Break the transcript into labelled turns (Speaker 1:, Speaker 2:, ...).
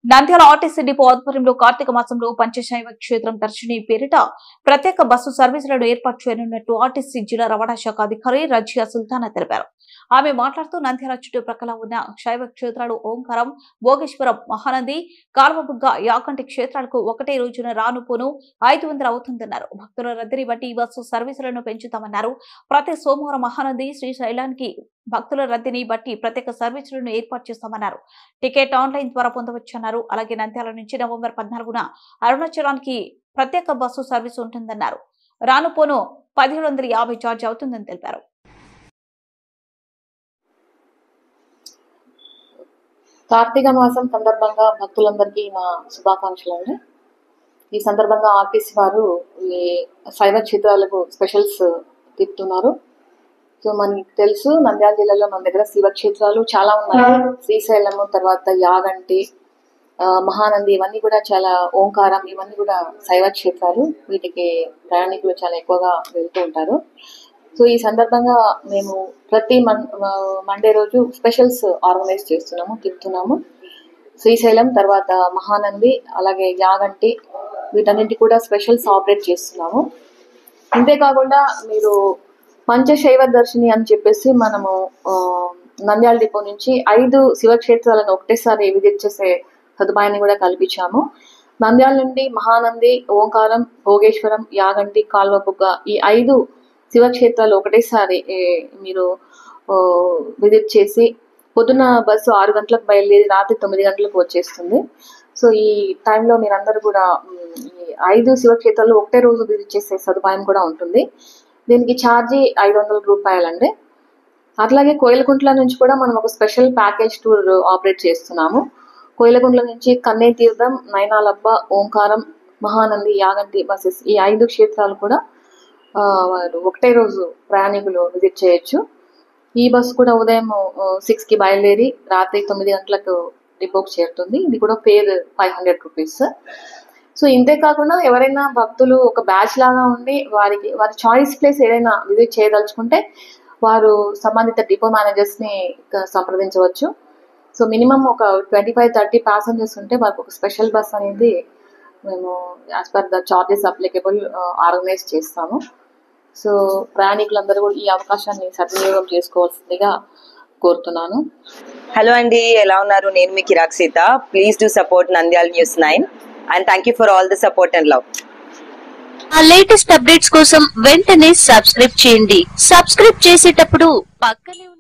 Speaker 1: Nandyal RTC depot ఆధ్వర్యంలో కార్తీక మాసంలో పంచశైవ క్షేత్రం దర్శిని పేరిట ప్రత్యేక బస్సు సర్వీసులను ఏర్పాటు చేయనున్నట్టు ఆర్టీసీ జిల్లా రవాణా శాఖ అధికారి రజియా సుల్తానా తెలిపారు ఆమె మాట్లాడుతూ నంద్యాల చుట్టుప్రక్కల ఉన్న శైవ క్షేత్రాలు ఓంకారం భోగేశ్వరం మహానంది కాల్వబుగ్గ యాకంటి క్షేత్రాలకు ఒకటే రోజున రానుపోను ఐదు వందలు అవుతుందన్నారు భక్తుల రద్దీని బట్టి ఈ బస్సు సర్వీసులను పెంచుతామన్నారు ప్రతి సోమవారం మహానంది శ్రీశైలానికి భక్తుల రద్దీని బట్టి ప్రత్యేక సర్వీసులను ఏర్పాటు చేస్తామన్నారు టికెట్ ఆన్లైన్ ద్వారా పొందవచ్చన్నారు అలాగే నంద్యాల నుంచి నవంబర్ పద్నాలుగున అరుణాచలానికి ప్రత్యేక బస్సు సర్వీస్ ఉంటుందన్నారు రానుపోను పదిహేడు వందల యాభై ఛార్జ్ అవుతుందని తెలిపారు
Speaker 2: కార్తీక మాసం సందర్భంగా భక్తులందరికీ నా శుభాకాంక్షలు అండి ఈ సందర్భంగా ఆర్టీసీ వారు ఈ శైవ క్షేత్రాలకు స్పెషల్స్ తిప్పుతున్నారు సో మనకి తెలుసు నంద్యాల జిల్లాలో మన దగ్గర శివ క్షేత్రాలు చాలా ఉన్నాయి శ్రీశైలము తర్వాత యాగంటి ఆ, మహానంది ఇవన్నీ కూడా చాలా ఓంకారం ఇవన్నీ కూడా శైవ క్షేత్రాలు వీటికి ప్రయాణికులు చాలా ఎక్కువగా వెళ్తూ ఉంటారు సో ఈ సందర్భంగా మేము ప్రతి మన్ మండే రోజు స్పెషల్స్ ఆర్గనైజ్ చేస్తున్నాము తిప్పుతున్నాము శ్రీశైలం తర్వాత మహానంది అలాగే యాగంటి వీటన్నింటి కూడా స్పెషల్స్ ఆపరేట్ చేస్తున్నాము ఇంతేకాకుండా మీరు పంచశైవ దర్శిని అని చెప్పేసి మనము ఆ, నంద్యాల డిపో నుంచి ఐదు శివక్షేత్రాలను ఒకటేసారి విజిట్ చేసే సదుపాయాన్ని కూడా కల్పించాము నంద్యాల నుండి మహానంది ఓంకారం భోగేశ్వరం యాగంటి కాల్వబుగ్గ ఈ ఐదు శివక్షేత్రాలు ఒకటేసారి ఏ, మీరు ఓ, విజిట్ చేసి పొద్దున బస్సు ఆరు గంటలకు బయలుదేరి రాత్రి తొమ్మిది గంటలకు వచ్చేస్తుంది సో ఈ టైంలో మీరందరూ కూడా మ్, ఈ ఐదు శివక్షేత్రాలు ఒకటే రోజు విజిట్ చేసే సదుపాయం కూడా ఉంటుంది దీనికి ఛార్జీ ఐదు వందల రూపాయలండి అట్లాగే కోయిలకుంట్ల నుంచి కూడా మనం ఒక స్పెషల్ ప్యాకేజ్ టూర్ ఆపరేట్ చేస్తున్నాము కోయిలకుంట్ల నుంచి కన్నే తీర్థం నైనాలబ్బ ఓంకారం మహానంది యాగంటి బస్సెస్ ఈ ఐదు క్షేత్రాలు కూడా ఆ, వారు ఒకటే రోజు ప్రయాణికులు విజిట్ చేయొచ్చు ఈ బస్సు కూడా ఉదయం సిక్స్ కి బయలుదేరి రాత్రి తొమ్మిది గంటలకు డిపోకి చేరుతుంది ఇది కూడా fare five hundred rupees so ఇంతే కాకుండా ఎవరైనా భక్తులు ఒక బ్యాచ్ లాగా ఉండి వారికి వారి చాయిస్ ప్లేస్ ఏదైనా విజిట్ చేయదలుచుకుంటే వారు సంబంధిత డిపో మేనేజర్స్ ని క- సంప్రదించవచ్చు సో మినిమం ఒక ట్వంటీ ఫైవ్ థర్టీ ప్యాసింజర్స్ ఉంటే వారికి ఒక స్పెషల్ బస్ అనేది మేము as per the charges applicable organise చేస్తాము సో ప్రయాణికులందరూ కూడా ఈ అవకాశాన్ని సద్వినియోగం చేసుకోవాల్సిందిగా కోరుతున్నాను
Speaker 3: హలో అండి ఎలా ఉన్నారు నేను మీ Kiraak Seetha please do support Nandyal news nine and thank you for all the support and love
Speaker 4: ఆ లేటెస్ట్ అప్డేట్స్ కోసం వెంటనే సబ్స్క్రైబ్ చేయండి సబ్స్క్రైబ్ చేసేటప్పుడు పక్కనే ఉన్న